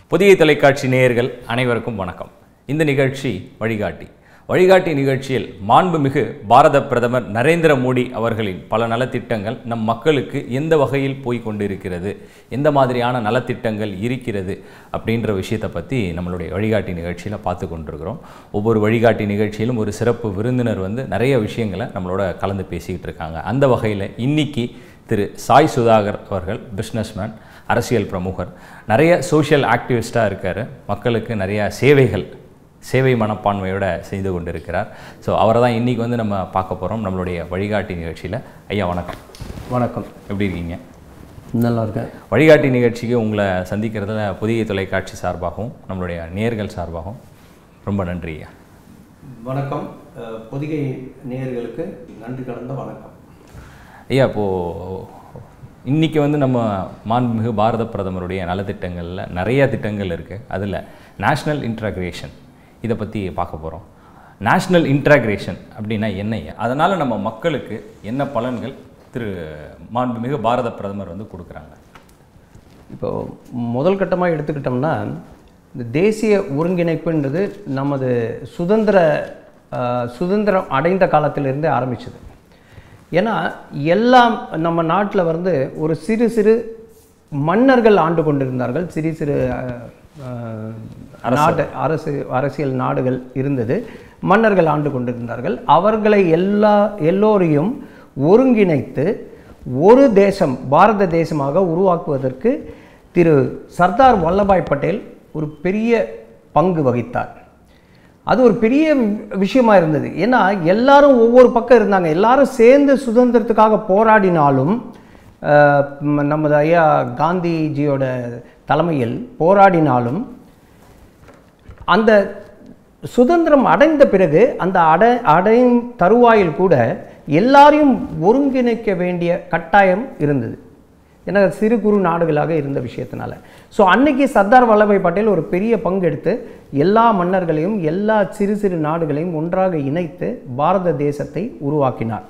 புதிய தொலைக்காட்சி நேயர்கள் அனைவருக்கும் வணக்கம் இந்த நிகழ்ச்சி வழிகாட்டி வழிகாட்டி நிகழ்ச்சியில் மாண்புமிகு பாரத பிரதமர் நரேந்திர மோடி அவர்களின் பல நலத்திட்டங்கள் நம் மக்களுக்கு எந்த வகையில் போய் கொண்டிருக்கிறது எந்த மாதிரியான நலத்திட்டங்கள் இருக்கிறது அப்படின்ற விஷயத்தை பற்றி நம்மளுடைய வழிகாட்டி நிகழ்ச்சியில் பார்த்து கொண்டிருக்கிறோம் ஒவ்வொரு வழிகாட்டி நிகழ்ச்சியிலும் ஒரு சிறப்பு விருந்தினர் வந்து நிறைய விஷயங்களை நம்மளோட கலந்து பேசிக்கிட்டு இருக்காங்க அந்த வகையில் இன்னைக்கு திரு சாய் சுதாகர் அவர்கள் பிஸ்னஸ்மேன் அரசியல் பிரமுகர் நிறைய சோஷியல் ஆக்டிவிஸ்டாக இருக்கார் மக்களுக்கு நிறைய சேவைகள் சேவை மனப்பான்மையோட செய்து கொண்டிருக்கிறார் ஸோ அவரை தான் இன்றைக்கி வந்து நம்ம பார்க்க போகிறோம் நம்மளுடைய வழிகாட்டி நிகழ்ச்சியில் ஐயா வணக்கம் வணக்கம் எப்படி இருக்கீங்க நல்லா இருக்கேன் வழிகாட்டி நிகழ்ச்சிக்கு உங்களை சந்திக்கிறதுல புதிய தொலைக்காட்சி சார்பாகவும் நம்மளுடைய நேர்கள் சார்பாகவும் ரொம்ப நன்றி ஐயா வணக்கம் அஹ், பொதிகை நேயர்களுக்கு நன்றி கலந்த வணக்கம் ஐயா இப்போது இன்றைக்கி வந்து நம்ம மாண்புமிகு பாரத பிரதமருடைய நலத்திட்டங்களில் நிறைய திட்டங்கள் இருக்குது அதில் நேஷ்னல் இன்டகிரேஷன் இதை பற்றி பார்க்க போகிறோம் நேஷ்னல் இன்டகிரேஷன் அப்படின்னா என்ன ஐயா அதனால் நம்ம மக்களுக்கு என்ன பலன்கள் திரு மாண்புமிகு பாரத பிரதமர் வந்து கொடுக்குறாங்க இப்போ முதல் கட்டமாக எடுத்துக்கிட்டோம்னா இந்த தேசிய ஒருங்கிணைப்புன்றது நமது சுதந்திர அஹ், சுதந்திரம் அடைந்த காலத்திலிருந்தே ஆரம்பிச்சது ஏன்னா எல்லாம் நம்ம நாட்டில் வந்து ஒரு சிறு சிறு மன்னர்கள் ஆண்டு கொண்டிருந்தார்கள் சிறு சிறு அஹ், அஹ், நாடு அரசு அரசியல் நாடுகள் இருந்தது மன்னர்கள் ஆண்டு கொண்டிருந்தார்கள் அவர்களை எல்லா எல்லோரையும் ஒருங்கிணைத்து ஒரு தேசம் பாரத தேசமாக உருவாக்குவதற்கு திரு சர்தார் வல்லபாய் பட்டேல் ஒரு பெரிய பங்கு வகித்தார் அது ஒரு பெரிய வி- விஷயமா இருந்தது ஏன்னா எல்லாரும் ஒவ்வொரு பக்கம் இருந்தாங்க எல்லாரும் சேர்ந்து சுதந்திரத்துக்காக போராடினாலும் அஹ், ம- நமது ஐயா காந்திஜியோட தலைமையில் போராடினாலும் அந்த சுதந்திரம் அடைந்த பிறகு அந்த அடை அடையும் தருவாயில் கூட எல்லாரையும் ஒருங்கிணைக்க வேண்டிய கட்டாயம் இருந்தது ஏன்னா சிறு குறு நாடுகளாக இருந்த விஷயத்தினால ஸோ அன்னைக்கு சர்தார் வல்லபாய் பட்டேல் ஒரு பெரிய பங்கு எடுத்து எல்லா மன்னர்களையும் எல்லா சிறு சிறு நாடுகளையும் ஒன்றாக இணைத்து பாரத தேசத்தை உருவாக்கினார்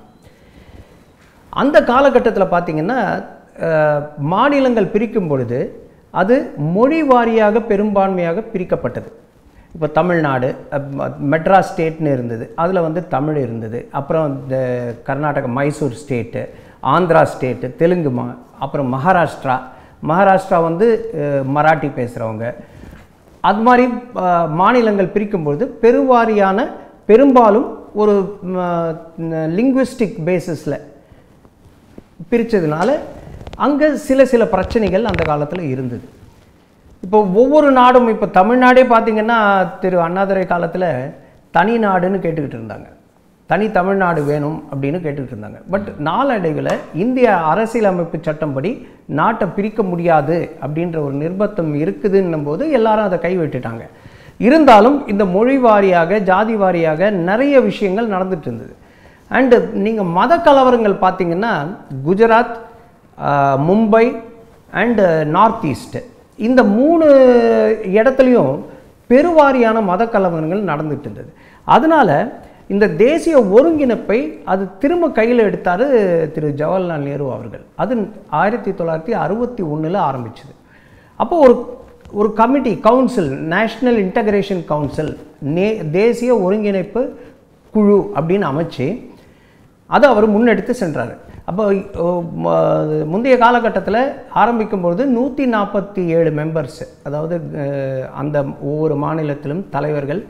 அந்த காலகட்டத்தில் பார்த்தீங்கன்னா அஹ், மாநிலங்கள் பிரிக்கும் பொழுது அது மொழி வாரியாக பெரும்பான்மையாக பிரிக்கப்பட்டது இப்போ தமிழ்நாடு அஹ், ம- மெட்ராஸ் ஸ்டேட்னு இருந்தது அதில் வந்து தமிழ் இருந்தது அப்புறம் இந்த கர்நாடகா மைசூர் ஸ்டேட்டு ஆந்திரா ஸ்டேட்டு தெலுங்கு மா அப்புறம் மகாராஷ்டிரா மகாராஷ்டிரா வந்து அஹ், மராட்டி பேசுகிறவங்க அது மாதிரி அஹ், மாநிலங்கள் பிரிக்கும்பொழுது பெருவாரியான பெரும்பாலும் ஒரு லிங்குவிஸ்டிக் பேசிஸில் பிரித்ததுனால அங்கே சில சில பிரச்சனைகள் அந்த காலத்தில் இருந்தது இப்போ ஒவ்வொரு நாடும் இப்போ தமிழ்நாடே பார்த்தீங்கன்னா திரு அண்ணாதுரை காலத்தில் தனி நாடுன்னு கேட்டுக்கிட்டு இருந்தாங்க தனி தமிழ்நாடு வேணும் அப்படின்னு கேட்டுக்கிட்டு இருந்தாங்க பட் நாளடைவில் இந்திய அரசியலமைப்பு சட்டம்படி நாட்டை பிரிக்க முடியாது அப்படின்ற ஒரு நிர்பந்தம் இருக்குதுன்னும் போது எல்லாரும் அதை கைவிட்டுட்டாங்க இருந்தாலும் இந்த மொழி வாரியாக ஜாதி வாரியாக நிறைய விஷயங்கள் நடந்துட்டு இருந்தது அண்டு நீங்கள் மத கலவரங்கள் பார்த்தீங்கன்னா குஜராத் ஆஹ், மும்பை அண்டு நார்த் ஈஸ்ட் இந்த மூணு இடத்துலையும் பெருவாரியான மத கலவரங்கள் நடந்துட்டு இருந்தது அதனால இந்த தேசிய ஒருங்கிணைப்பை அது திரும்ப கையில் எடுத்தார் திரு ஜவஹர்லால் நேரு அவர்கள் அது ஆயிரத்தி தொள்ளாயிரத்தி அறுபத்தி ஒன்றில் ஆரம்பிச்சது அப்போ ஒரு ஒரு committee council national integration council நே தேசிய ஒருங்கிணைப்பு குழு அப்படின்னு அமைச்சு அதை அவர் முன்னெடுத்து சென்றார் அப்போ ஓ, ம- முந்தைய காலகட்டத்தில் ஆரம்பிக்கும்பொழுது நூற்றி நாற்பத்தி ஏழு மெம்பர்ஸ் அதாவது அஹ், அந்த ஒவ்வொரு மாநிலத்திலும் தலைவர்கள்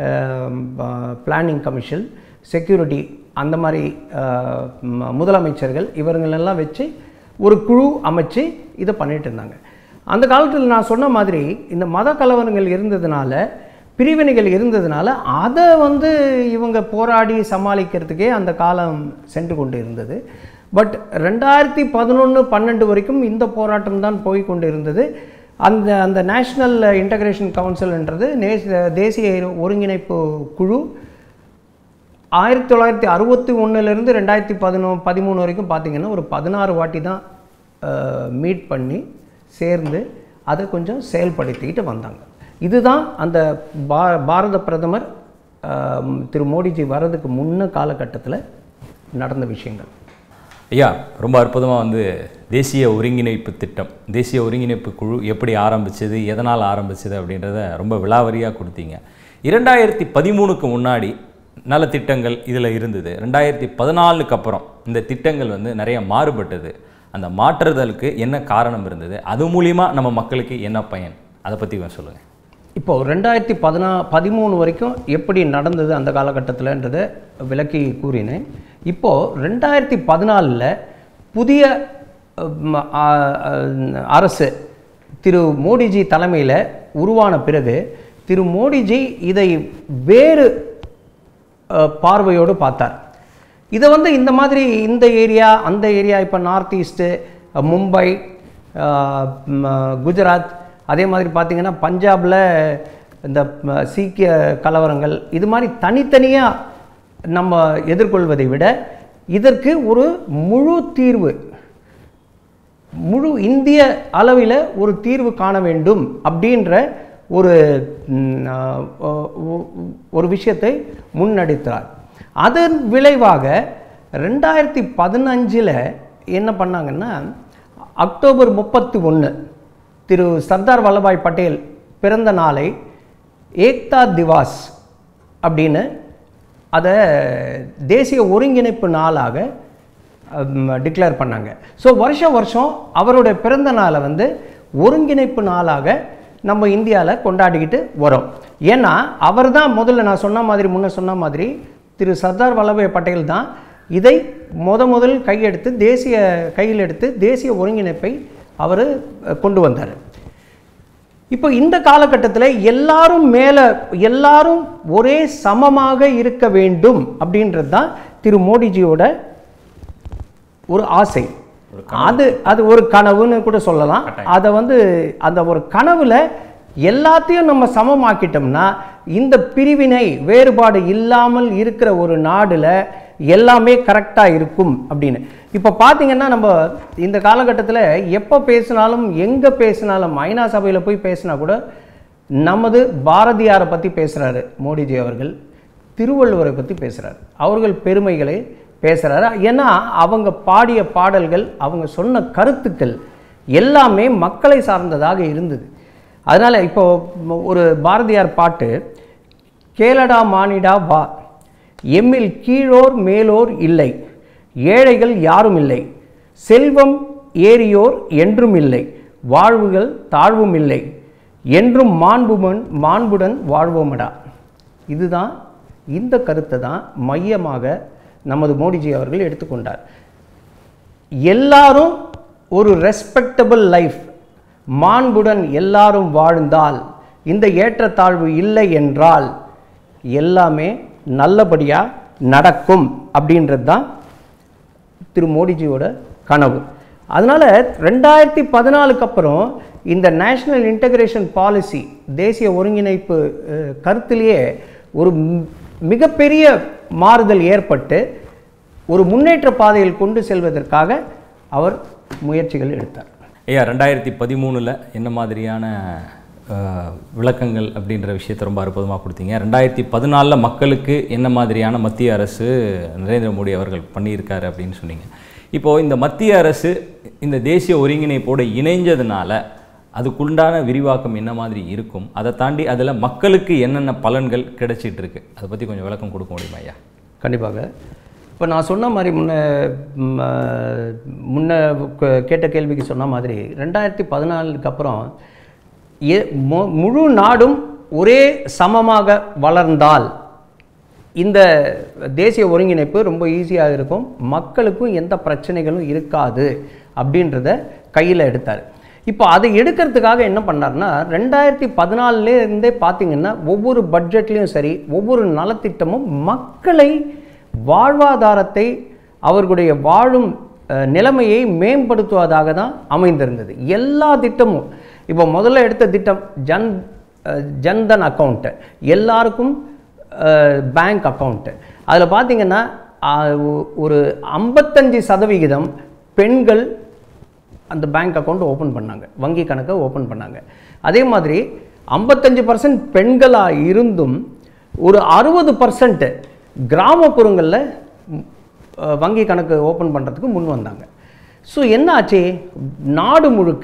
பிளானிங் கமிஷன் செக்யூரிட்டி அந்த மாதிரி அஹ், ம- முதலமைச்சர்கள் இவங்களெல்லாம் வச்சு ஒரு குழு அமைச்சு இதை பண்ணிட்டு இருந்தாங்க அந்த காலத்தில் நான் சொன்ன மாதிரி இந்த மத கலவரங்கள் இருந்ததுனால பிரிவினைகள் இருந்ததுனால அதை வந்து இவங்க போராடி சமாளிக்கிறதுக்கே அந்த காலம் சென்று கொண்டு இருந்தது பட் ரெண்டாயிரத்தி பதினொன்று பன்னெண்டு வரைக்கும் இந்த போராட்டம் தான் போய் கொண்டு இருந்தது அந்த அந்த நேஷ்னல் இன்டகிரேஷன் கவுன்சில்ன்றது நேச- தேசிய ஒருங்கிணைப்பு குழு ஆயிரத்தி தொள்ளாயிரத்தி அறுபத்தி ஒன்றுலேருந்து ரெண்டாயிரத்தி பதினொ பதிமூணு வரைக்கும் பார்த்தீங்கன்னா ஒரு பதினாறு வாட்டி தான் மீட் பண்ணி சேர்ந்து அதை கொஞ்சம் செயல்படுத்திக்கிட்டு வந்தாங்க இதுதான் அந்த பா பாரத பிரதமர் அஹ், திரு மோடிஜி வர்றதுக்கு முன்ன காலகட்டத்தில் நடந்த விஷயங்கள் ஐயா ரொம்ப அற்புதமாக வந்து தேசிய ஒருங்கிணைப்பு திட்டம் தேசிய ஒருங்கிணைப்பு குழு எப்படி ஆரம்பிச்சது எதனால் ஆரம்பிச்சது அப்படின்றத ரொம்ப விலாவரியாக கொடுத்தீங்க இரண்டாயிரத்தி பதிமூணுக்கு முன்னாடி நல்ல திட்டங்கள் இதில் இருந்தது ரெண்டாயிரத்தி பதினாலுக்கு அப்புறம் இந்த திட்டங்கள் வந்து நிறைய மாறுபட்டது அந்த மாற்றுதலுக்கு என்ன காரணம் இருந்தது அது மூலிமா நம்ம மக்களுக்கு என்ன பயன் அதை பற்றி சொல்லுங்கள் இப்போ ரெண்டாயிரத்தி பதினா பதிமூணு வரைக்கும் எப்படி நடந்தது அந்த காலகட்டத்தில்ன்றதை விளக்கி கூறினேன் இப்போது ரெண்டாயிரத்தி பதினாலில் புதிய ம், ஆ, ஆ, அரசு திரு மோடிஜி தலைமையில் உருவான பிறகு திரு மோடிஜி இதை வேறு அஹ், பார்வையோடு பார்த்தார் இதை வந்து இந்த மாதிரி இந்த ஏரியா அந்த ஏரியா இப்போ நார்த் ஈஸ்ட்டு மும்பை அஹ், ம, குஜராத் அதே மாதிரி பார்த்திங்கன்னா பஞ்சாபில் இந்த ம, சீக்கிய கலவரங்கள் இது மாதிரி தனித்தனியாக நம்ம எதிர்கொள்வதை விட இதற்கு ஒரு முழு தீர்வு முழு இந்திய அளவில் ஒரு தீர்வு காண வேண்டும் அப்படின்ற ஒரு ம், ஆ, ஒ- ஒ- ஒரு விஷயத்தை முன்னெடுத்தார் அதன் விளைவாக ரெண்டாயிரத்தி பதினஞ்சில் என்ன பண்ணாங்கன்னா அக்டோபர் முப்பத்தி ஒன்று திரு சர்தார் வல்லபாய் பட்டேல் பிறந்த நாளை ஏக்தா திவாஸ் அப்படின்னு அதை தேசிய ஒருங்கிணைப்பு நாளாக டிக்ளேர் பண்ணாங்க ஸோ வருஷம் வருஷம் அவருடைய பிறந்த நாளை வந்து ஒருங்கிணைப்பு நாளாக நம்ம இந்தியாவில் கொண்டாடிக்கிட்டு வரோம் ஏன்னா அவர் தான் முதல்ல நான் சொன்ன மாதிரி முன்ன சொன்ன மாதிரி திரு சர்தார் வல்லபாய் பட்டேல் தான் இதை முத முதல் கையெடுத்து தேசிய கையில் எடுத்து தேசிய ஒருங்கிணைப்பை அவர் கொண்டு வந்தார் இப்போ இந்த காலகட்டத்தில் எல்லாரும் மேலே எல்லாரும் ஒரே சமமாக இருக்க வேண்டும் அப்படின்றது தான் திரு மோடிஜியோட ஒரு ஆசை அது அது ஒரு கனவுன்னு கூட சொல்லலாம் அதை வந்து அந்த ஒரு கனவுல எல்லாத்தையும் நம்ம சமமாக்கிட்டோம்னா இந்த பிரிவினை வேறுபாடு இல்லாமல் இருக்கிற ஒரு நாடுல எல்லாமே கரெக்டாக இருக்கும் அப்படின்னு இப்போ பார்த்தீங்கன்னா நம்ம இந்த காலகட்டத்தில் எப்போ பேசினாலும் எங்கே பேசினாலும் ஐநா சபையில் போய் பேசினா கூட நமது பாரதியாரை பற்றி பேசுகிறாரு மோடிஜி அவர்கள் திருவள்ளுவரை பற்றி பேசுகிறார் அவர்கள் பெருமைகளை பேசுகிறாரு ஏன்னா அவங்க பாடிய பாடல்கள் அவங்க சொன்ன கருத்துக்கள் எல்லாமே மக்களை சார்ந்ததாக இருந்தது அதனால் இப்போ ஒரு பாரதியார் பாட்டு கேளடா மானிடா வா எம்மில் கீழோர் மேலோர் இல்லை ஏழைகள் யாரும் இல்லை செல்வம் ஏறியோர் என்றும் இல்லை வாழ்வுகள் தாழ்வும் இல்லை என்றும் மாண்புமன் மாண்புடன் வாழ்வோமடா இதுதான் இந்த கருத்தை தான் மையமாக நமது மோடிஜி அவர்கள் எடுத்துக்கொண்டார் எல்லாரும் ஒரு ரெஸ்பெக்டபிள் லைஃப் மாண்புடன் எல்லாரும் வாழ்ந்தால் இந்த ஏற்றத்தாழ்வு இல்லை என்றால் எல்லாமே நல்லபடியாக நடக்கும் அப்படின்றது தான் திரு மோடிஜியோட கனவு அதனால் ரெண்டாயிரத்தி பதினாலுக்கு அப்புறம் இந்த நேஷ்னல் இன்டகிரேஷன் பாலிசி தேசிய ஒருங்கிணைப்பு அஹ், கருத்திலேயே ஒரு மி- மிகப்பெரிய மாறுதல் ஏற்பட்டு ஒரு முன்னேற்ற பாதையில் கொண்டு செல்வதற்காக அவர் முயற்சிகள் எடுத்தார் ஐயா ரெண்டாயிரத்தி பதிமூணில் என்ன மாதிரியான அஹ், விளக்கங்கள் அப்படின்ற விஷயத்தை ரொம்ப அற்புதமாக கொடுத்தீங்க ரெண்டாயிரத்தி பதினாலில் மக்களுக்கு என்ன மாதிரியான மத்திய அரசு நரேந்திர மோடி அவர்கள் பண்ணியிருக்காரு அப்படின்னு சொன்னீங்க இப்போது இந்த மத்திய அரசு இந்த தேசிய ஒருங்கிணைப்போடு இணைஞ்சதுனால அதுக்குண்டான விரிவாக்கம் என்ன மாதிரி இருக்கும் அதை தாண்டி அதில் மக்களுக்கு என்னென்ன பலன்கள் கிடைச்சிட்டு இருக்கு அதை பற்றி கொஞ்சம் விளக்கம் கொடுக்க முடியுமா ஐயா கண்டிப்பாக இப்போ நான் சொன்ன மாதிரி முன்ன ம், அஹ், முன்ன கே- கேட்ட கேள்விக்கு சொன்ன மாதிரி ரெண்டாயிரத்தி பதினாலுக்கு அப்புறம் எ மு- முழு நாடும் ஒரே சமமாக வளர்ந்தால் இந்த தேசிய ஒருங்கிணைப்பு ரொம்ப ஈஸியாக இருக்கும் மக்களுக்கும் எந்த பிரச்சனைகளும் இருக்காது அப்படின்றத கையில் எடுத்தார் இப்போ அதை எடுக்கிறதுக்காக என்ன பண்ணார்னா ரெண்டாயிரத்தி இருந்தே பார்த்தீங்கன்னா ஒவ்வொரு பட்ஜெட்லேயும் சரி ஒவ்வொரு நலத்திட்டமும் மக்களை வாழ்வாதாரத்தை அவர்களுடைய வாழும் அஹ், நிலைமையை மேம்படுத்துவதாக தான் அமைந்திருந்தது எல்லா திட்டமும் இப்போ முதல்ல எடுத்த திட்டம் ஜன் அஹ், ஜன்தன் அக்கௌண்ட்டு எல்லாருக்கும் பேங்க் அக்கௌண்ட்டு அதில் பார்த்தீங்கன்னா அஹ், ஒ- ஒரு ஐம்பத்தஞ்சு சதவிகிதம் பெண்கள் அந்த பேங்க் அக்கௌண்ட் ஓப்பன் பண்ணாங்க வங்கி கணக்கை ஓப்பன் பண்ணாங்க அதே மாதிரி ஐம்பத்தஞ்சு பர்சன்ட் பெண்களாக இருந்தும் ஒரு அறுபது பர்சன்ட் கிராமப்புறங்களில் அஹ், வங்கி கணக்கு ஓப்பன் பண்ணுறதுக்கு முன் வந்தாங்க ஸோ என்ன ஆச்சு நாடு முழுக்க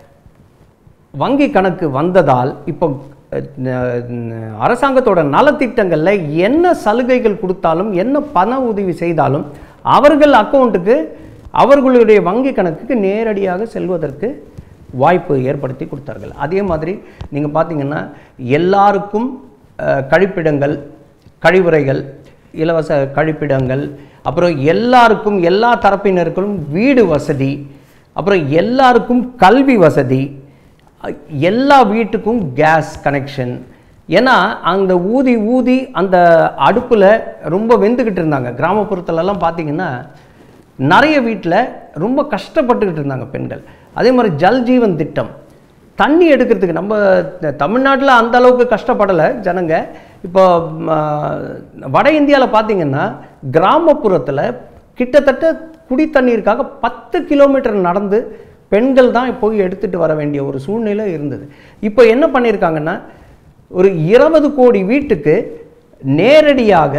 வங்கி கணக்கு வந்ததால் இப்போ அஹ், ந- அரசாங்கத்தோட நலத்திட்டங்களில் என்ன சலுகைகள் கொடுத்தாலும் என்ன பண உதவி செய்தாலும் அவர்கள் அக்கௌண்ட்டுக்கு அவர்களுடைய வங்கி கணக்குக்கு நேரடியாக செல்வதற்கு வாய்ப்பு ஏற்படுத்தி கொடுத்தார்கள் அதே மாதிரி நீங்கள் பார்த்தீங்கன்னா எல்லாருக்கும் அஹ், கழிப்பிடங்கள் கழிவுறைகள் இலவச கழிப்பிடங்கள் அப்புறம் எல்லாருக்கும் எல்லா தரப்பினருக்கும் வீடு வசதி அப்புறம் எல்லாருக்கும் கல்வி வசதி அ- எல்லா வீட்டுக்கும் கேஸ் கனெக்ஷன் ஏன்னா அந்த ஊதி ஊதி அந்த அடுப்பில் ரொம்ப வெந்துக்கிட்டு இருந்தாங்க கிராமப்புறத்துலலாம் பார்த்தீங்கன்னா நிறைய வீட்டில் ரொம்ப கஷ்டப்பட்டுக்கிட்டு இருந்தாங்க பெண்கள் அதே மாதிரி ஜல் ஜீவன் திட்டம் தண்ணி எடுக்கிறதுக்கு நம்ம தமிழ்நாட்டில் அந்த அளவுக்கு கஷ்டப்படலை ஜனங்க இப்போ ம, வட இந்தியாவில் பார்த்தீங்கன்னா கிராமப்புறத்தில் கிட்டத்தட்ட குடி தண்ணீருக்காக பத்து கிலோமீட்டர் நடந்து பெண்கள் தான் போய் எடுத்துகிட்டு வர வேண்டிய ஒரு சூழ்நிலை இருந்தது இப்போ என்ன பண்ணியிருக்காங்கன்னா ஒரு இருபது கோடி வீட்டுக்கு நேரடியாக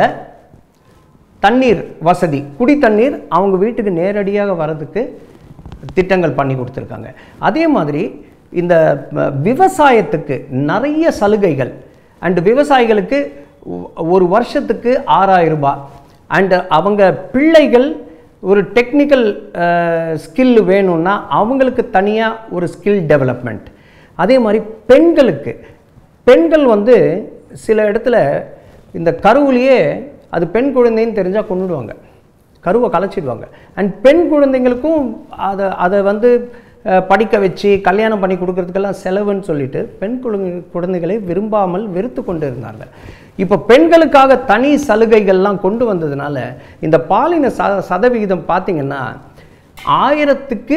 தண்ணீர் வசதி குடி தண்ணீர் அவங்க வீட்டுக்கு நேரடியாக வர்றதுக்கு திட்டங்கள் பண்ணி கொடுத்துருக்காங்க அதே மாதிரி இந்த ம, விவசாயத்துக்கு நிறைய சலுகைகள் அண்டு விவசாயிகளுக்கு ஒ- ஒரு வருஷத்துக்கு ஆறாயிரம் ரூபாய் அண்டு அவங்க பிள்ளைகள் ஒரு டெக்னிக்கல் ஸ்கில் வேணும்னா அவங்களுக்கு தனியாக ஒரு ஸ்கில் டெவலப்மெண்ட் அதே மாதிரி பெண்களுக்கு பெண்கள் வந்து சில இடத்துல இந்த கருவிலேயே அது பெண் குழந்தைன்னு தெரிஞ்சால் கொண்டுடுவாங்க கருவை கலைச்சிடுவாங்க அண்ட் பெண் குழந்தைங்களுக்கும் அதை அதை வந்து அஹ், படிக்க வச்சு கல்யாணம் பண்ணி கொடுக்கறதுக்கெல்லாம் செலவுன்னு சொல்லிட்டு பெண் குழந்தை குழந்தைகளை விரும்பாமல் வெறுத்து கொண்டு இருந்தாங்க இப்போ பெண்களுக்காக தனி சலுகைகள்லாம் கொண்டு வந்ததுனால இந்த பாலின ச சதவிகிதம் பார்த்தீங்கன்னா ஆயிரத்துக்கு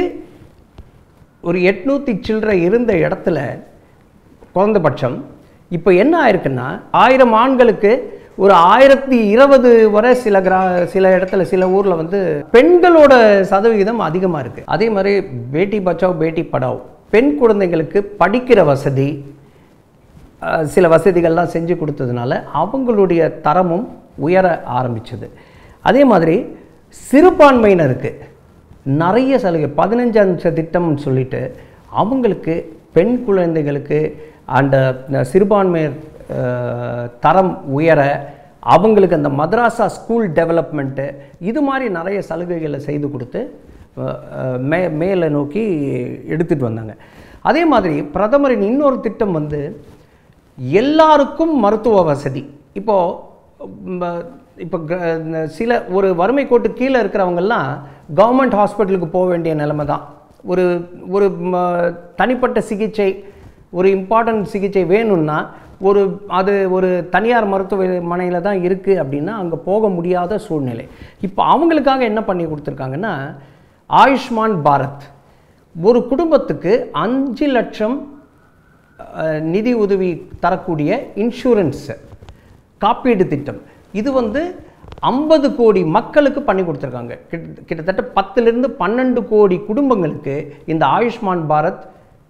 ஒரு எட்நூற்றி சில்லறை இருந்த இடத்துல குறைந்தபட்சம் இப்போ என்ன ஆயிருக்குன்னா ஆயிரம் ஆண்களுக்கு ஒரு ஆயிரத்தி இருபது வரை சில கிரா சில இடத்துல சில ஊரில் வந்து பெண்களோட சதவிகிதம் அதிகமாக இருக்குது அதே மாதிரி பேட்டி பச்சாவ் பேட்டி படாவ் பெண் குழந்தைங்களுக்கு படிக்கிற வசதி அஹ், சில வசதிகள்லாம் செஞ்சு கொடுத்ததுனால அவங்களுடைய தரமும் உயர ஆரம்பிச்சது அதே மாதிரி சிறுபான்மையினருக்கு நிறைய சலுகை பதினஞ்சு அம்ச திட்டம்னு சொல்லிட்டு அவங்களுக்கு பெண் குழந்தைகளுக்கு அந்த சிறுபான்மையர் அஹ், தரம் உயர அவங்களுக்கு அந்த மദ്രാസா ஸ்கூல் டெவலப்மெண்ட்டு இது மாதிரி நிறைய சலுகைகளை செய்து கொடுத்து அஹ், அஹ், மே மேலே நோக்கி எடுத்துகிட்டு வந்தாங்க அதே மாதிரி பிரதமரின் இன்னொரு திட்டம் வந்து எல்லாருக்கும் மருத்துவ வசதி இப்போது இப்போ சில ஒரு வறுமை கோட்டு கீழே இருக்கிறவங்கெல்லாம் கவர்மெண்ட் ஹாஸ்பிட்டலுக்கு போக வேண்டிய நிலைமை தான் ஒரு ஒரு ம, தனிப்பட்ட சிகிச்சை ஒரு இம்பார்ட்டன்ட் சிகிச்சை வேணும்னா ஒரு அது ஒரு தனியார் மருத்துவமனையில் தான் இருக்குது அப்படின்னா அங்கே போக முடியாத சூழ்நிலை இப்போ அவங்களுக்காக என்ன பண்ணி கொடுத்துருக்காங்கன்னா ஆயுஷ்மான் பாரத் ஒரு குடும்பத்துக்கு அஞ்சு லட்சம் அஹ், நிதி உதவி தரக்கூடிய இன்சூரன்ஸ் காப்பீடு திட்டம் இது வந்து ஐம்பது கோடி மக்களுக்கு பண்ணி கொடுத்துருக்காங்க கிட்ட கிட்டத்தட்ட பத்துலேருந்து பன்னெண்டு கோடி குடும்பங்களுக்கு இந்த ஆயுஷ்மான் பாரத்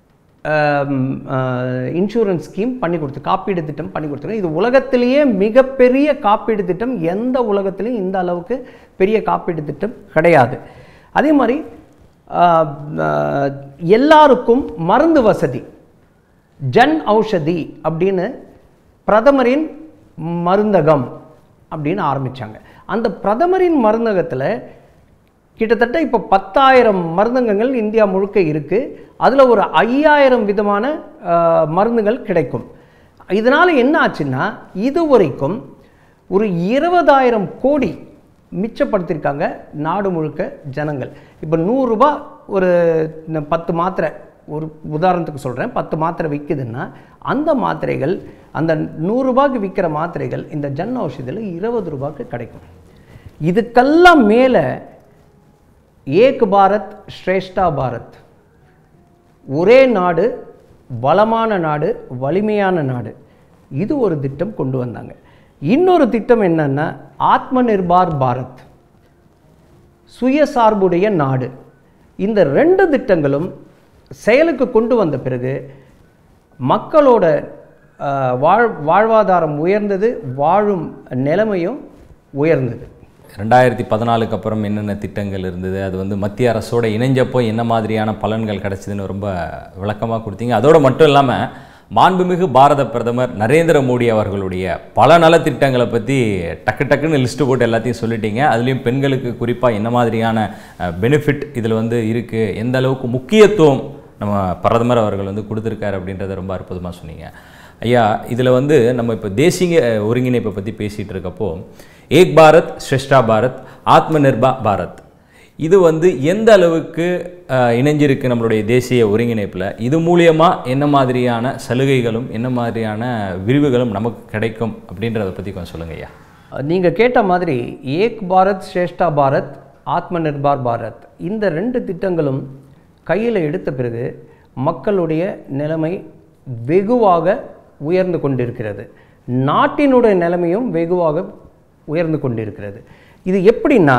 இன்சூரன்ஸ் ஸ்கீம் பண்ணி கொடுத்து காப்பீடு திட்டம் பண்ணி கொடுத்துருக்காங்க இது உலகத்திலேயே மிகப்பெரிய காப்பீடு திட்டம் எந்த உலகத்திலையும் இந்த அளவுக்கு பெரிய காப்பீடு திட்டம் கிடையாது அதே மாதிரி அஹ், அஹ், எல்லாருக்கும் மருந்து வசதி ஜன் ஔஷதி அப்படின்னு பிரதமரின் மருந்தகம் அப்படின்னு ஆரம்பிச்சாங்க அந்த பிரதமரின் மருந்தகத்தில் கிட்டத்தட்ட இப்போ பத்தாயிரம் மருந்தகங்கள் இந்தியா முழுக்க இருக்குது அதில் ஒரு ஐயாயிரம் விதமான அஹ், மருந்துகள் கிடைக்கும் இதனால் என்ன ஆச்சுன்னா இதுவரைக்கும் ஒரு இருபதாயிரம் கோடி மிச்சப்படுத்தியிருக்காங்க நாடு முழுக்க ஜனங்கள் இப்போ நூறுரூபா ஒரு இந்த பத்து மாத்திரை ஒரு உதாரணத்துக்கு சொல்கிறேன் பத்து மாத்திரை விற்குதுன்னா அந்த மாத்திரைகள் அந்த நூறுரூபாய்க்கு விற்கிற மாத்திரைகள் இந்த ஜன் ஔஷதியில் இருபது ரூபாய்க்கு கிடைக்கும் இதுக்கெல்லாம் மேலே ஏக் பாரத் ஸ்ரேஷ்டா பாரத் ஒரே நாடு பலமான நாடு வலிமையான நாடு இது ஒரு திட்டம் கொண்டு வந்தாங்க இன்னொரு திட்டம் என்னன்னா ஆத்ம நிர்பார் பாரத் சுயசார்புடைய நாடு இந்த ரெண்டு திட்டங்களும் செயலுக்கு கொண்டு வந்த பிறகு மக்களோட அஹ், வாழ் வாழ்வாதாரம் உயர்ந்தது வாழும் நிலைமையும் உயர்ந்தது ரெண்டாயிரத்தி பதினாலுக்கு அப்புறம் என்னென்ன திட்டங்கள் இருந்தது அது வந்து மத்திய அரசோட இணைஞ்சப்போ என்ன மாதிரியான பலன்கள் கிடைச்சதுன்னு ரொம்ப விளக்கமாக கொடுத்தீங்க அதோடு மட்டும் இல்லாமல் மாண்புமிகு பாரத பிரதமர் நரேந்திர மோடி அவர்களுடைய பல நலத்திட்டங்களை பற்றி டக்கு டக்குன்னு லிஸ்ட்டு போட்டு எல்லாத்தையும் சொல்லிட்டீங்க அதுலேயும் பெண்களுக்கு குறிப்பாக என்ன மாதிரியான பெனிஃபிட் இதில் வந்து இருக்குது எந்த அளவுக்கு முக்கியத்துவம் நம்ம பிரதமர் அவர்கள் வந்து கொடுத்துருக்காரு அப்படின்றத ரொம்ப அற்புதமாக சொன்னீங்க ஐயா இதில் வந்து நம்ம இப்போ தேசிய ஒருங்கிணைப்பை பற்றி பேசிகிட்டு இருக்கப்போ ஏக் பாரத் ஸ்ரெஷ்டா பாரத் ஆத்ம நிர்பா பாரத் இது வந்து எந்த அளவுக்கு அஹ், இணைஞ்சிருக்கு நம்மளுடைய தேசிய ஒருங்கிணைப்பில் இது மூலியமாக என்ன மாதிரியான சலுகைகளும் என்ன மாதிரியான விரிவுகளும் நமக்கு கிடைக்கும் அப்படின்றத பற்றி கொஞ்சம் சொல்லுங்க ஐயா நீங்கள் கேட்ட மாதிரி ஏக் பாரத் ஸ்ரேஷ்டா பாரத் ஆத்ம நிர்பார் பாரத் இந்த ரெண்டு திட்டங்களும் கையில் எடுத்த பிறகு மக்களுடைய நிலைமை வெகுவாக உயர்ந்து கொண்டிருக்கிறது நாட்டினுடைய நிலைமையும் வெகுவாக உயர்ந்து கொண்டிருக்கிறது இது எப்படின்னா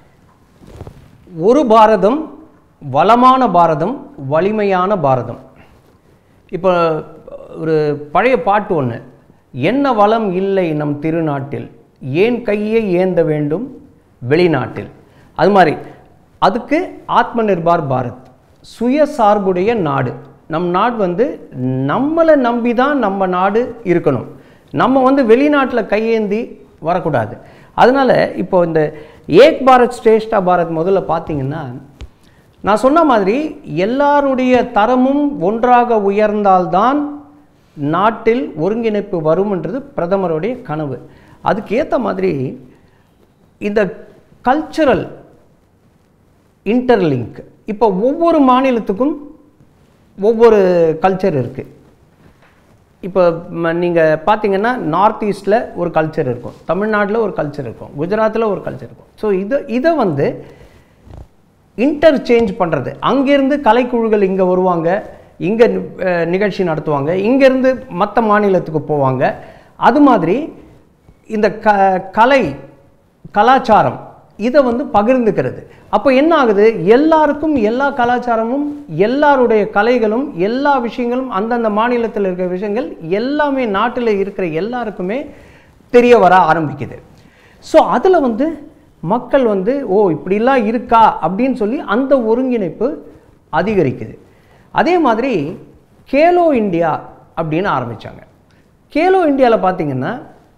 ஒரு பாரதம் வளமான பாரதம் வலிமையான பாரதம் இப்போ ஒரு பழைய பாட்டு ஒன்று என்ன வளம் இல்லை நம் திருநாட்டில் ஏன் கையை ஏந்த வேண்டும் வெளிநாட்டில் அது மாதிரி அதுக்கு ஆத்ம நிர்பார் பாரத் சுயசார்புடைய நாடு நம் நாடு வந்து நம்மளை நம்பி தான் நம்ம நாடு இருக்கணும் நம்ம வந்து வெளிநாட்டில் கையேந்தி வரக்கூடாது அதனால் இப்போ இந்த ஏக் பாரத் ஸ்ரேஷ்டா பாரத் முதல்ல பார்த்தீங்கன்னா நான் சொன்ன மாதிரி எல்லாருடைய தரமும் ஒன்றாக உயர்ந்தால்தான் நாட்டில் ஒருங்கிணைப்பு வரும்ன்றது பிரதமருடைய கனவு அதுக்கு ஏற்ற மாதிரி இந்த கல்ச்சுரல் இன்டர்லிங்க் இப்போ ஒவ்வொரு மாநிலத்துக்கும் ஒவ்வொரு கல்ச்சர் இருக்குது இப்போ நீங்கள் பார்த்தீங்கன்னா நார்த் ஈஸ்டில் ஒரு கல்ச்சர் இருக்கும் தமிழ்நாட்டில் ஒரு கல்ச்சர் இருக்கும் குஜராத்தில் ஒரு கல்ச்சர் இருக்கும் ஸோ இதை இதை வந்து இன்டர்சேஞ்ச் பண்ணுறது அங்கேருந்து கலைக்குழுக்கள் இங்கே வருவாங்க இங்கே நிகழ்ச்சி நடத்துவாங்க இங்கேருந்து மற்ற மாநிலத்துக்கு போவாங்க அது மாதிரி இந்த க கலை கலாச்சாரம் இதை வந்து பகிர்ந்துக்கிறது அப்போ என்ன ஆகுது எல்லாருக்கும் எல்லா கலாச்சாரமும் எல்லாருடைய கலைகளும் எல்லா விஷயங்களும் அந்தந்த மாநிலத்தில் இருக்கிற விஷயங்கள் எல்லாமே நாட்டில் இருக்கிற எல்லாருக்குமே தெரிய வர ஆரம்பிக்குது ஸோ அதில் வந்து மக்கள் வந்து ஓ இப்படிலாம் இருக்கா அப்படின்னு சொல்லி அந்த ஒருங்கிணைப்பு அதிகரிக்குது அதே மாதிரி கேலோ இந்தியா அப்படின்னு ஆரம்பித்தாங்க கேலோ இந்தியாவில் பார்த்தீங்கன்னா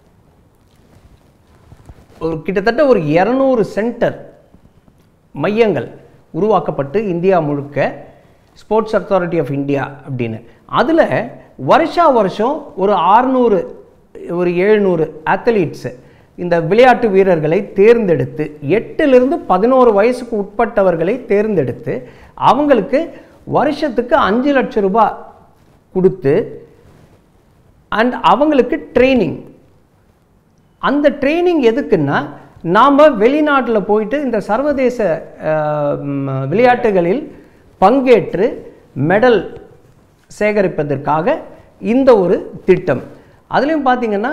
ஒரு கிட்டத்தட்ட ஒரு இரநூறு சென்டர் மையங்கள் உருவாக்கப்பட்டு இந்தியா முழுக்க ஸ்போர்ட்ஸ் அத்தாரிட்டி ஆஃப் இந்தியா அப்படின்னு அதில் வருஷா வருஷம் ஒரு ஆறுநூறு ஒரு எழுநூறு அத்லீட்ஸு இந்த விளையாட்டு வீரர்களை தேர்ந்தெடுத்து எட்டிலிருந்து பதினோரு வயசுக்கு உட்பட்டவர்களை தேர்ந்தெடுத்து அவங்களுக்கு வருஷத்துக்கு அஞ்சு லட்சம் ரூபாய் கொடுத்து அண்ட் அவங்களுக்கு ட்ரைனிங் அந்த ட்ரைனிங் எதுக்குன்னா நாம் வெளிநாட்டில் போயிட்டு இந்த சர்வதேச அஹ், ம், விளையாட்டுகளில் பங்கேற்று மெடல் சேகரிப்பதற்காக இந்த ஒரு திட்டம் அதுலேயும் பார்த்தீங்கன்னா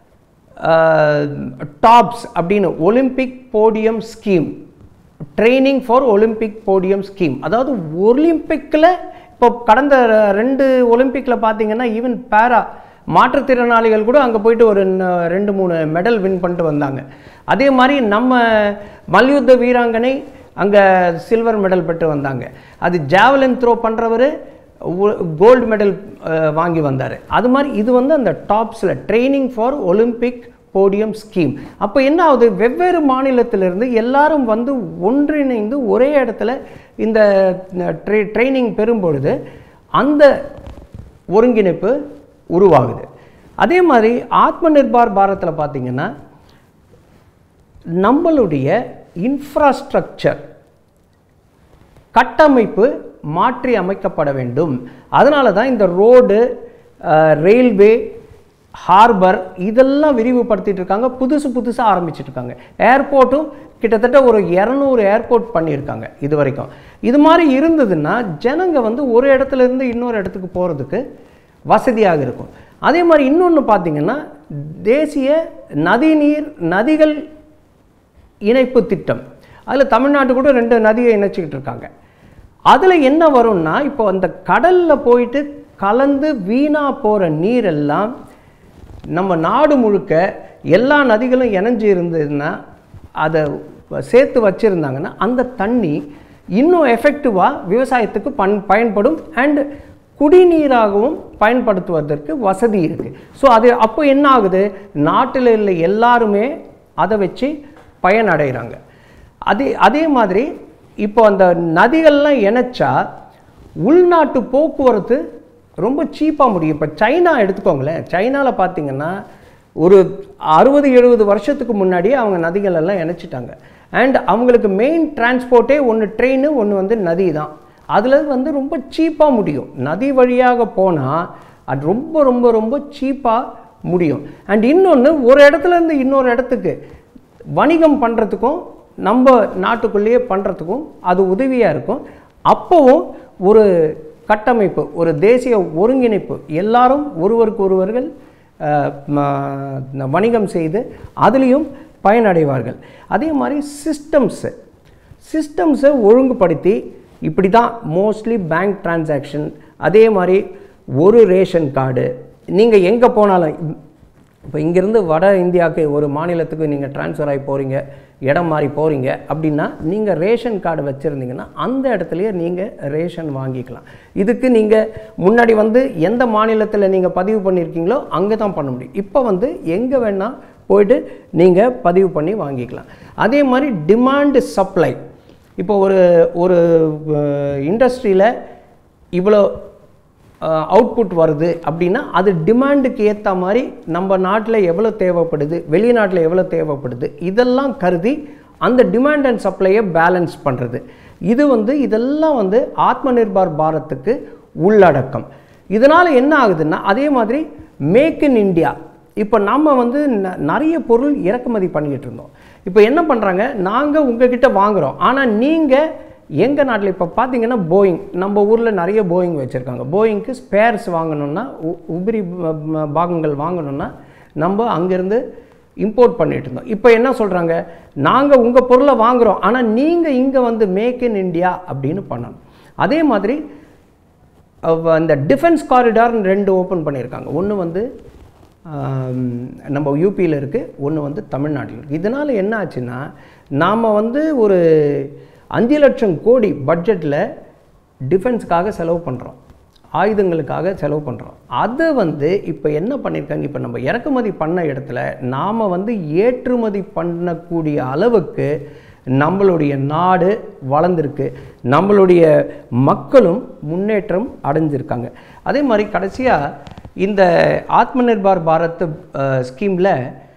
டாப்ஸ் அப்படின்னு Olympic podium scheme training for Olympic podium scheme அதாவது ஒலிம்பிக்கில் இப்போ கடந்த ரெண்டு ஒலிம்பிக்கில் பார்த்தீங்கன்னா ஈவன் பேரா மாற்றுத்திறனாளிகள் கூட அங்கே போயிட்டு ஒரு ந- ரெண்டு மூணு மெடல் வின் பண்ணிட்டு வந்தாங்க அதே மாதிரி நம்ம மல்யுத்த வீராங்கனை அங்கே சில்வர் மெடல் பெற்று வந்தாங்க அது ஜாவலின் த்ரோ பண்ணுறவர் கோல்டு மெடல் வாங்கி வந்தார் அது மாதிரி இது வந்து அந்த டாப்ஸில் training for Olympic podium scheme அப்போ என்ன ஆகுது வெவ்வேறு மாநிலத்திலிருந்து எல்லாரும் வந்து ஒன்றிணைந்து ஒரே இடத்துல இந்த ட்ரை ட்ரைனிங் பெறும் பொழுது அந்த ஒருங்கிணைப்பு உருவாகுது அதே மாதிரி ஆத்ம நிர்பார் பாரத்தில் பார்த்தீங்கன்னா நம்மளுடைய இன்ஃப்ராஸ்ட்ரக்சர் கட்டமைப்பு மாற்றி அமைக்கப்பட வேண்டும் அதனால தான் இந்த ரோடு ரயில்வே ஹார்பர் இதெல்லாம் விரிவுபடுத்திட்டு இருக்காங்க புதுசு புதுசாக ஆரம்பிச்சிட்டு இருக்காங்க ஏர்போர்ட்டும் கிட்டத்தட்ட ஒரு இரநூறு ஏர்போர்ட் பண்ணியிருக்காங்க இது வரைக்கும் இது மாதிரி இருந்ததுன்னா ஜனங்க வந்து ஒரு இடத்துல இருந்து இன்னொரு இடத்துக்கு போகிறதுக்கு வசதியாக இருக்கும் அதே மாதிரி இன்னொன்று பார்த்தீங்கன்னா தேசிய நதிநீர் நதிகள் இணைப்பு திட்டம் அதில் தமிழ்நாட்டு கூட ரெண்டு நதியை இணைச்சிக்கிட்டு இருக்காங்க அதில் என்ன வரும்னா இப்போ அந்த கடலில் போயிட்டு கலந்து வீணாக போகிற நீரெல்லாம் நம்ம நாடு முழுக்க எல்லா நதிகளும் இணைஞ்சு இருந்ததுன்னா அதை சேர்த்து வச்சுருந்தாங்கன்னா அந்த தண்ணி இன்னும் எஃபெக்டிவாக விவசாயத்துக்கு பன் பயன்படும் அண்ட் குடிநீராகவும் பயன்படுத்துவதற்கு வசதி இருக்குது ஸோ அது அப்போ என்ன ஆகுது நாட்டில் உள்ள எல்லாருமே அதை வச்சு பயனடைகிறாங்க அதே அதே மாதிரி இப்போ அந்த நதிகள்லாம் இணைச்சா உள்நாட்டு போக்குவரத்து ரொம்ப சீப்பாக முடியும் இப்போ சைனா எடுத்துக்கோங்களேன் சைனாவில் பார்த்தீங்கன்னா ஒரு அறுபது எழுபது வருஷத்துக்கு முன்னாடியே அவங்க நதிகள் எல்லாம் இணைச்சிட்டாங்க அண்ட் அவங்களுக்கு மெயின் டிரான்ஸ்போர்ட்டே ஒன்று ட்ரெயின் ஒன்று வந்து நதி தான் அதில் வந்து ரொம்ப சீப்பாக முடியும் நதி வழியாக போனால் அது ரொம்ப ரொம்ப ரொம்ப சீப்பாக முடியும் அண்ட் இன்னொன்று ஒரு இடத்துல இருந்து இன்னொரு இடத்துக்கு வணிகம் பண்ணுறதுக்கும் நம்ம நாட்டுக்குள்ளேயே பண்ணுறதுக்கும் அது உதவியாக இருக்கும் அப்போவும் ஒரு கட்டமைப்பு ஒரு தேசிய ஒருங்கிணைப்பு எல்லாரும் ஒருவருக்கு ஒருவர்கள் அஹ், ம- வணிகம் செய்து அதுலேயும் பயனடைவார்கள் அதே மாதிரி சிஸ்டம்ஸு சிஸ்டம்ஸை ஒழுங்குபடுத்தி இப்படி தான் மோஸ்ட்லி பேங்க் டிரான்சாக்ஷன் அதே மாதிரி ஒரு ரேஷன் கார்டு நீங்கள் எங்கே போனாலும் இப்போ இங்கேருந்து வட இந்தியாவுக்கு ஒரு மாநிலத்துக்கு நீங்கள் ட்ரான்ஸ்ஃபர் ஆகி போகிறீங்க இடம் மாறி போகிறீங்க அப்படின்னா நீங்கள் ரேஷன் கார்டு வச்சுருந்தீங்கன்னா அந்த இடத்துலையே நீங்கள் ரேஷன் வாங்கிக்கலாம் இதுக்கு நீங்கள் முன்னாடி வந்து எந்த மாநிலத்தில் நீங்கள் பதிவு பண்ணியிருக்கீங்களோ அங்கே தான் பண்ண முடியும் இப்போ வந்து எங்கே வேணால் போயிட்டு நீங்கள் பதிவு பண்ணி வாங்கிக்கலாம் அதே மாதிரி டிமாண்டு சப்ளை இப்போ ஒரு ஒரு இண்டஸ்ட்ரியில் இவ்வளோ அவுட்புட் வருது அப்படின்னா அது டிமாண்டுக்கு ஏற்ற மாதிரி நம்ம நாட்டில் எவ்வளோ தேவைப்படுது வெளிநாட்டில் எவ்வளோ தேவைப்படுது இதெல்லாம் கருதி அந்த டிமாண்ட் அண்ட் சப்ளையை பேலன்ஸ் பண்ணுறது இது வந்து இதெல்லாம் வந்து ஆத்ம நிர்பார் பாரத்துக்கு உள்ளடக்கம் இதனால் என்ன ஆகுதுன்னா அதே மாதிரி மேக் இன் இந்தியா இப்போ நம்ம வந்து ந- நிறைய பொருள் இறக்குமதி பண்ணிக்கிட்டு இருந்தோம் இப்போ என்ன பண்ணுறாங்க நாங்கள் உங்ககிட்ட வாங்குகிறோம் ஆனால் நீங்கள் எங்கள் நாட்டில் இப்போ பார்த்தீங்கன்னா போயிங் நம்ம ஊரில் நிறைய போயிங் வச்சுருக்காங்க போயிங்க்கு ஸ்பேர்ஸ் வாங்கணுன்னா உ- உபரி ப- ப- பாகங்கள் வாங்கணுன்னா நம்ம அங்கேருந்து இம்போர்ட் பண்ணிட்டு இருந்தோம் இப்போ என்ன சொல்கிறாங்க நாங்கள் உங்கள் பொருளை வாங்குகிறோம் ஆனால் நீங்கள் இங்கே வந்து மேக் இன் இந்தியா அப்படின்னு பண்ணணும் அதே மாதிரி அவ- இந்த டிஃபென்ஸ் காரிடார்னு ரெண்டு ஓப்பன் பண்ணியிருக்காங்க ஒன்று வந்து ஆம், நம்ம யூபியில் இருக்குது ஒன்று வந்து தமிழ்நாட்டில் இருக்குது இதனால் என்ன ஆச்சுன்னா நாம் வந்து ஒரு அஞ்சு லட்சம் கோடி பட்ஜெட்டில் டிஃபென்ஸுக்காக செலவு பண்ணுறோம் ஆயுதங்களுக்காக செலவு பண்ணுறோம் அதை வந்து இப்போ என்ன பண்ணியிருக்காங்க இப்போ நம்ம இறக்குமதி பண்ண இடத்துல நாம் வந்து ஏற்றுமதி பண்ணக்கூடிய அளவுக்கு நம்மளுடைய நாடு வளர்ந்துருக்கு நம்மளுடைய மக்களும் முன்னேற்றம் அடைஞ்சிருக்காங்க அதே மாதிரி கடைசியாக இந்த ஆத்ம நிர்பார் பாரத் ஸ்கீமில்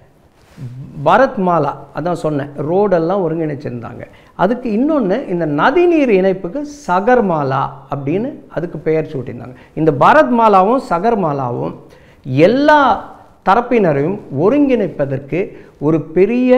பாரத் மாலா அதான் சொன்னேன் ரோடெல்லாம் ஒருங்கிணைச்சிருந்தாங்க அதுக்கு இன்னொன்று இந்த நதிநீர் இணைப்புக்கு சகர்மாலா அப்படின்னு அதுக்கு பெயர் சூட்டியிருந்தாங்க இந்த பாரத் மாலாவும் சகர்மாலாவும் எல்லா தரப்பினரையும் ஒருங்கிணைப்பதற்கு ஒரு பெரிய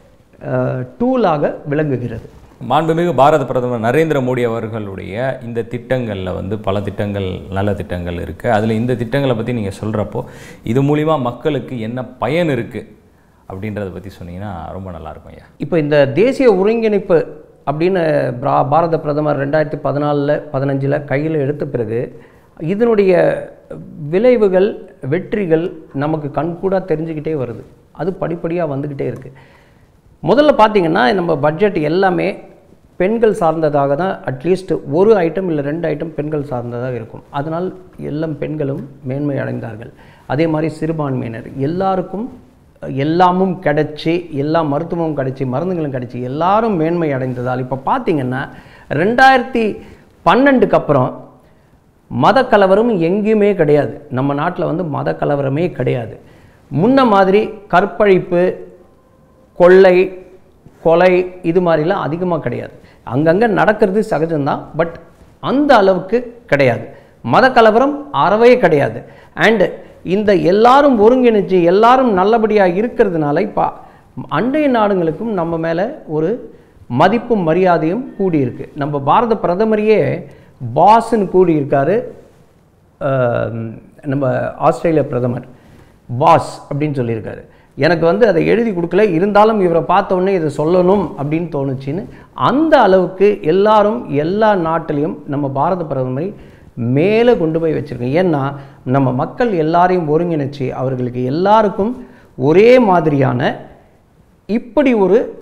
டூலாக விளங்குகிறது மாண்புமிகு பாரத பிரதமர் நரேந்திர மோடி அவர்களுடைய இந்த திட்டங்களில் வந்து பல திட்டங்கள் நல்ல திட்டங்கள் இருக்குது அதில் இந்த திட்டங்களை பற்றி நீங்கள் சொல்கிறப்போ இது மூலிமா மக்களுக்கு என்ன பயன் இருக்குது அப்படின்றத பற்றி சொன்னீங்கன்னா ரொம்ப நல்லாயிருக்கும் ஐயா இப்போ இந்த தேசிய ஒருங்கிணைப்பு அப்படின்னு பிரா பாரத பிரதமர் ரெண்டாயிரத்தி பதினாலில் பதினஞ்சில் கையில் எடுத்த பிறகு இதனுடைய விளைவுகள் வெற்றிகள் நமக்கு கண்கூடா தெரிஞ்சுக்கிட்டே வருது அது படிப்படியாக வந்துக்கிட்டே இருக்குது முதல்ல பார்த்தீங்கன்னா நம்ம பட்ஜெட் எல்லாமே பெண்கள் சார்ந்ததாக தான் அட்லீஸ்ட் ஒரு ஐட்டம் இல்லை ரெண்டு ஐட்டம் பெண்கள் சார்ந்ததாக இருக்கும் அதனால் எல்லாம் பெண்களும் மேன்மை அடைந்தார்கள் அதே மாதிரி சிறுபான்மையினர் எல்லாருக்கும் எல்லாமும் கிடைச்சி எல்லா மருத்துவமும் கிடைச்சி மருந்துகளும் கிடைச்சி எல்லாரும் மேன்மை அடைந்ததால் இப்போ பார்த்தீங்கன்னா ரெண்டாயிரத்தி பன்னெண்டுக்கு அப்புறம் மத கலவரம் எங்கேயுமே கிடையாது நம்ம நாட்டில் வந்து மத கலவரமே கிடையாது முன்ன மாதிரி கற்பழிப்பு கொள்ளை கொலை இது மாதிரிலாம் அதிகமாக கிடையாது அங்கங்கே நடக்கிறது சகஜம்தான் பட் அந்த அளவுக்கு கிடையாது மத கலவரம் அறவே கிடையாது அண்டு இந்த எல்லாரும் ஒருங்கிணைச்சு எல்லாரும் நல்லபடியாக இருக்கிறதுனால இப்போ அண்டைய நாடுகளுக்கும் நம்ம மேலே ஒரு மதிப்பும் மரியாதையும் கூடியிருக்கு நம்ம பாரத பிரதமரையே பாஸ்ன்னு கூடியிருக்காரு ஆம், நம்ம ஆஸ்திரேலிய பிரதமர் பாஸ் அப்படின்னு சொல்லியிருக்காரு எனக்கு வந்து அதை எழுதி கொடுக்கல இருந்தாலும் இவரை பார்த்த உடனே இதை சொல்லணும் அப்படின்னு தோணுச்சுன்னு அந்த அளவுக்கு எல்லாரும் எல்லா நாட்டிலையும் நம்ம பாரத பிரதமரை மேலே கொண்டு போய் வச்சுருக்கோம் ஏன்னா நம்ம மக்கள் எல்லாரையும் ஒருங்கிணைச்சு அவர்களுக்கு எல்லாருக்கும் ஒரே மாதிரியான இப்படி ஒரு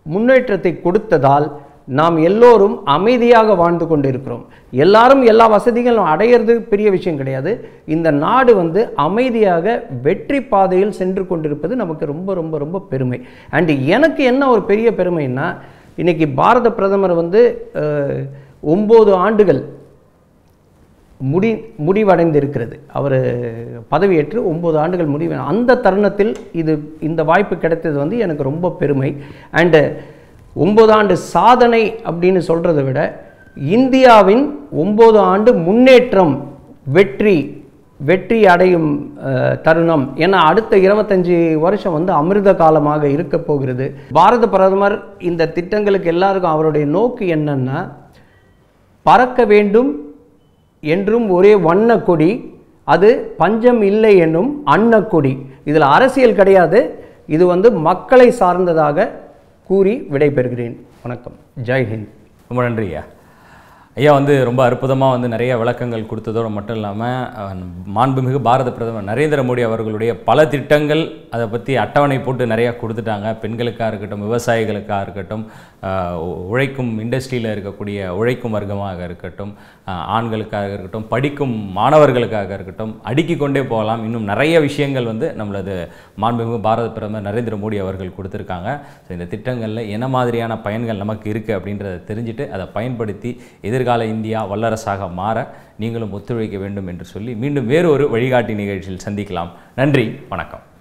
முன்னேற்றத்தை கொடுத்ததால் நாம் எல்லோரும் அமைதியாக வாழ்ந்து கொண்டிருக்கிறோம் எல்லாரும் எல்லா வசதிகளும் அடையிறது பெரிய விஷயம் கிடையாது இந்த நாடு வந்து அமைதியாக வெற்றி பாதையில் சென்று கொண்டிருப்பது நமக்கு ரொம்ப ரொம்ப ரொம்ப பெருமை அண்ட் எனக்கு என்ன ஒரு பெரிய பெருமைன்னா இன்னைக்கு பாரத பிரதமர் வந்து அஹ், ஒம்பது ஆண்டுகள் முடி முடிவடைந்திருக்கிறது அவர் பதவியேற்று ஒம்பது ஆண்டுகள் முடிவு அந்த தருணத்தில் இது இந்த வாய்ப்பு கிடைத்தது வந்து எனக்கு ரொம்ப பெருமை அண்டு ஒம்பது ஆண்டு சாதனை அப்படின்னு சொல்கிறத விட இந்தியாவின் ஒம்பது ஆண்டு முன்னேற்றம் வெற்றி வெற்றி அடையும் அஹ், தருணம் ஏன்னா அடுத்த இருபத்தஞ்சி வருஷம் வந்து அமிர்த காலமாக இருக்க போகிறது பாரத பிரதமர் இந்த திட்டங்களுக்கு எல்லாருக்கும் அவருடைய நோக்கு என்னன்னா பறக்க வேண்டும் என்றும் ஒரே வண்ண கொடி அது பஞ்சம் இல்லை என்னும் அன்னக்கொடி இதில் அரசியல் கிடையாது இது வந்து மக்களை சார்ந்ததாக கூறி விடைபெறுகிறேன் வணக்கம் ஜெய் ஹிந்த் ரொம்ப நன்றி ஐயா ஐயா வந்து ரொம்ப அற்புதமாக வந்து நிறைய விளக்கங்கள் கொடுத்ததோடு மட்டும் இல்லாமல் மாண்புமிகு பாரத பிரதமர் நரேந்திர மோடி அவர்களுடைய பல திட்டங்கள் அதை பற்றி அட்டவணை போட்டு நிறையா கொடுத்துட்டாங்க பெண்களுக்காக இருக்கட்டும் விவசாயிகளுக்காக இருக்கட்டும் ஆஹ் உ- உழைக்கும் இண்டஸ்ட்ரியில் இருக்கக்கூடிய உழைக்கும் வர்க்கமாக இருக்கட்டும் ஆஹ் ஆண்களுக்காக இருக்கட்டும் படிக்கும் மாணவர்களுக்காக இருக்கட்டும் அடுக்கிக் கொண்டே போகலாம் இன்னும் நிறைய விஷயங்கள் வந்து நம்மளது மாண்புமிகு பாரத பிரதமர் நரேந்திர மோடி அவர்கள் கொடுத்துருக்காங்க ஸோ இந்த திட்டங்களில் என்ன மாதிரியான பயன்கள் நமக்கு இருக்குது அப்படின்றத தெரிஞ்சுட்டு அதை பயன்படுத்தி எதிர்கால இந்தியா வல்லரசாக மாற நீங்களும் ஒத்துழைக்க வேண்டும் என்று சொல்லி மீண்டும் வேறு ஒரு வழிகாட்டி நிகழ்ச்சியில் சந்திக்கலாம் நன்றி வணக்கம்